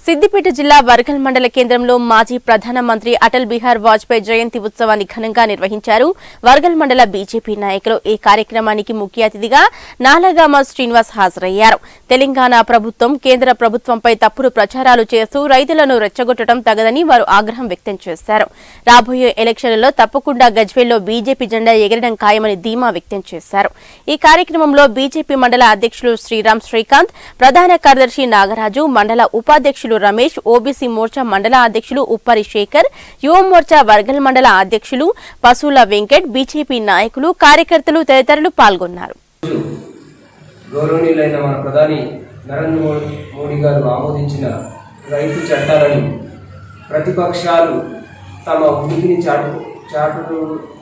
సిద్దిపేట జిల్లా వర్గల్ మండల కేంద్రంలో మాజీ ప్రధానమంత్రి అటల్ బిహార్ వాజ్పేయి జయంతి ఉత్సవాన్ని ఘనంగా నిర్వహించారు వర్గల్ మండల బీజేపీ నాయకులు ఈ కార్యక్రమానికి ముఖ్య అతిథిగా నాలగామ శ్రీనివాస్ హాజరయ్యారు తెలంగాణ ప్రభుత్వం కేంద్ర ప్రభుత్వంపై తప్పుడు ప్రచారాలు చేస్తూ రైతులను రెచ్చగొట్టడం తగదని వారు ఆగ్రహం వ్యక్తం చేశారు రాబోయే ఎలక్షన్లలో తప్పకుండా గజ్వేల్లో బీజేపీ జెండా ఎగరడం ఖాయమని ధీమా వ్యక్తం చేశారు ఈ కార్యక్రమంలో బీజేపీ మండల అధ్యక్షులు శ్రీరామ్ శ్రీకాంత్ ప్రధాన కార్యదర్శి నాగరాజు మండల ఉపాధ్యక్షులు రమేష్ ఓబీసీ మోర్చా మండల అధ్యక్షులు ఉప్పరి శేఖర్ యువ మోర్చా వర్గల్ మండల అధ్యక్షులు పశువుల వెంకట్ బీజేపీ నాయకులు కార్యకర్తలు తదితరులు పాల్గొన్నారు గౌరవనీయులైన మన ప్రధాని నరేంద్ర మోడీ మోడీ గారు ఆమోదించిన రైతు చట్టాలను ప్రతిపక్షాలు తమ ఉనికిని చాటు చాటు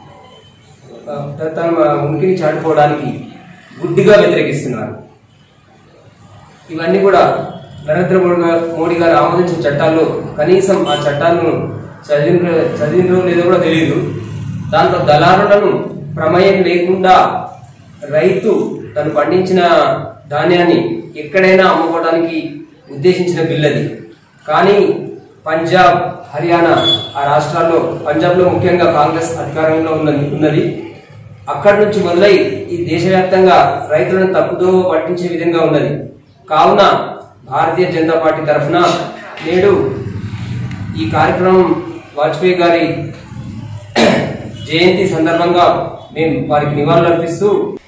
తమ ఉనికిని చాటుకోవడానికి గుడ్డిగా వ్యతిరేకిస్తున్నారు ఇవన్నీ కూడా నరేంద్ర మోడీ గారు మోడీ గారు ఆమోదించిన చట్టాల్లో కనీసం ఆ చట్టాలను చదివిన చదివినో లేదో కూడా తెలియదు దాంట్లో దళారులను ప్రమేయం లేకుండా రైతు తను పండించిన ధాన్యాన్ని ఎక్కడైనా అమ్ముకోవడానికి ఉద్దేశించిన బిల్ అది కానీ పంజాబ్ హర్యానా ఆ రాష్ట్రాల్లో పంజాబ్లో ముఖ్యంగా కాంగ్రెస్ అధికారంలో ఉన్నది ఉన్నది అక్కడి నుంచి మొదలై ఈ దేశవ్యాప్తంగా రైతులను తప్పుదో పట్టించే విధంగా ఉన్నది కావున భారతీయ జనతా పార్టీ తరఫున నేడు ఈ కార్యక్రమం వాజ్పేయి గారి జయంతి సందర్భంగా మేము వారికి నివాళులు అర్పిస్తూ